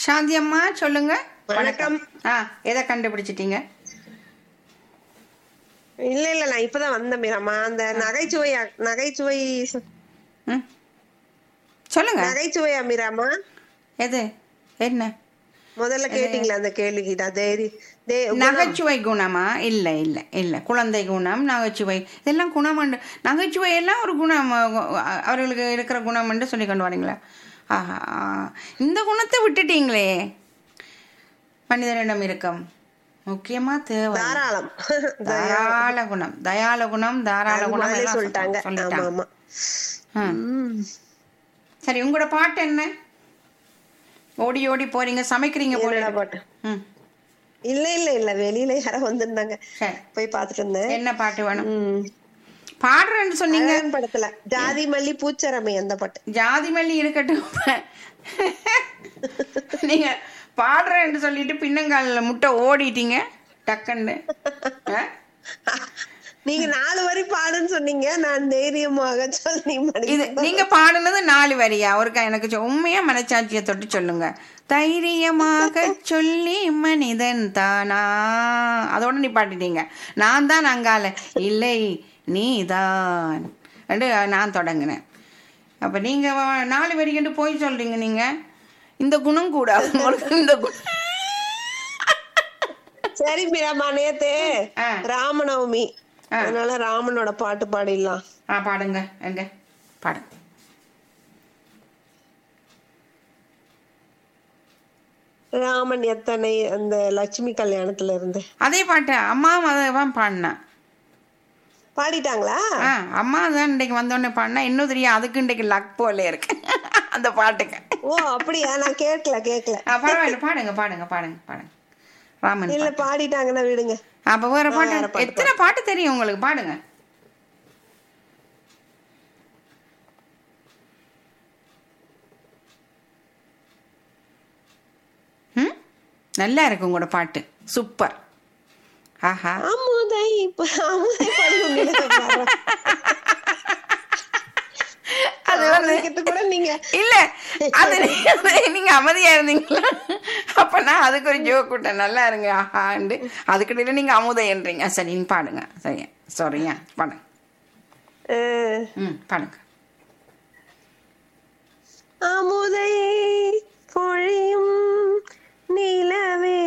சாந்தி அம்மா சொல்லுங்க வணக்கம். ஆ எதை கண்டுபிடிச்சிட்டீங்க இல்ல இல்ல நான் இப்பதான் வந்தேன் மீராமா அந்த நகைச்சுவை நகைச்சுவை ம் சொல்லுங்க நகைச்சுவையா மீராமா எது என்ன முதல்ல கேட்டீங்களா அந்த கேள்விக்கு நான் தேரி தே குணம். நகைச்சுவை குணமா இல்லை இல்லை இல்லை குழந்தை குணம் நகைச்சுவை இதெல்லாம் குணம் உண்டு நகைச்சுவை எல்லாம் ஒரு குணம் அஹ், அவர்களுக்கு இருக்கிற குணம் என்று சொல்லி கொண்டு வரீங்களா ஆஹா இந்த குணத்தை விட்டுட்டீங்களே மனிதனிடம் இருக்கும் முக்கியமா தேவை தாராளம் தாராள குணம் தயாள குணம் தாராள அது குணம் முதல்ல எல்லாம் சொல்லிட்டாங்க ஆமா சொல்லிட்டாங்க ஆமா ஆ. ம். சரி உங்களோட பாட்டு என்ன ஓடி ஓடி போறீங்க சமைக்கிறீங்க போல என்னடா இருக்கு. பாட்டு ம் இல்ல இல்ல இல்ல வெளியில யாரோ வந்திருந்தாங்க சரி போய் பாத்துட்டு இருந்தேன் என்ன பாட்டு வேணும் ம். பாடுறேன்னு சொன்னீங்க அழகன் படத்துல ஜாதி மல்லி பூச்சரமை அந்த பாட்டு ஜாதி மல்லி இருக்கட்டும் நீங்க பாடுறேன்னு சொல்லிட்டு பின்னங்காலில் முட்டை ஓடிட்டீங்க டக்குன்னு ஆ? நீங்க நாலு வரி பாடுன்னு சொன்னீங்க நான் தைரியமாக சொல்லி இது நீங்க பாடுனது நாலு வரியா ஒருக்கா எனக்கு சொ- உண்மையா மனச்சாட்சியை தொட்டு சொல்லுங்க தைரியமாக சொல்லி மனிதன் தானா அதோட நீ பாடிட்டீங்க நான் தான் அங்கால இல்லை நீதான் என்று நான் தொடங்கினேன் அப்ப நீங்க வ- நாலு வரிக்கிட்டு போய் சொல்றீங்க நீங்க இந்த குணம் கூடாது உங்களுக்கு இந்த குணம் சரி மீராமா நேத்து ஆ. ராமநவமி ஆ. அதனால ராமனோட பாட்டு பாடிடலாம் ஆ பாடுங்க எங்க பாடுங்க ராமன் எத்தனை அந்த லட்சுமி கல்யாணத்துல இருந்து அதே பாட்டு அம்மா தான் பாடினா பாடிட்டாங்களா ஆ அம்மா தான் இன்றைக்கு வந்தோடனே பாடினா இன்னும் தெரியும் அதுக்கு இன்றைக்கு லக் போல இருக்கு அந்த பாட்டுக்கு ஓ அப்படியா நான் கேட்கல கேட்கல ஆ, பரவாயில்ல பாடுங்க பாடுங்க பாடுங்க பாடுங்க ராமன் இல்ல பாடிட்டாங்கன்னா விடுங்க அப்ப வேற வேற பாட்டு பாட்டு எத்தனை பாட்டு தெரியும் உங்களுக்கு பாடுங்க ம் நல்லா இருக்கு உங்களோட பாட்டு சூப்பர் ஆஹா அமுதை ப- அமுதை பாடுங்க அது வந்து கிட்ட கூட நீங்க இல்ல அது நீங்க- நீங்க அமைதியா இருந்தீங்களா அப்ப நான் அதுக்கு ஒரு ஜோக் விட்டேன் நல்லா இருங்க ஆஹாண்டு அதுக்கிட்ட நீங்க அமுதைன்றீங்க சரி நீங்க பாடுங்க சரியா சாரியா பாடுங்க அஹ், ம் பாடுங்க அமுதை பொழியும் நிலவே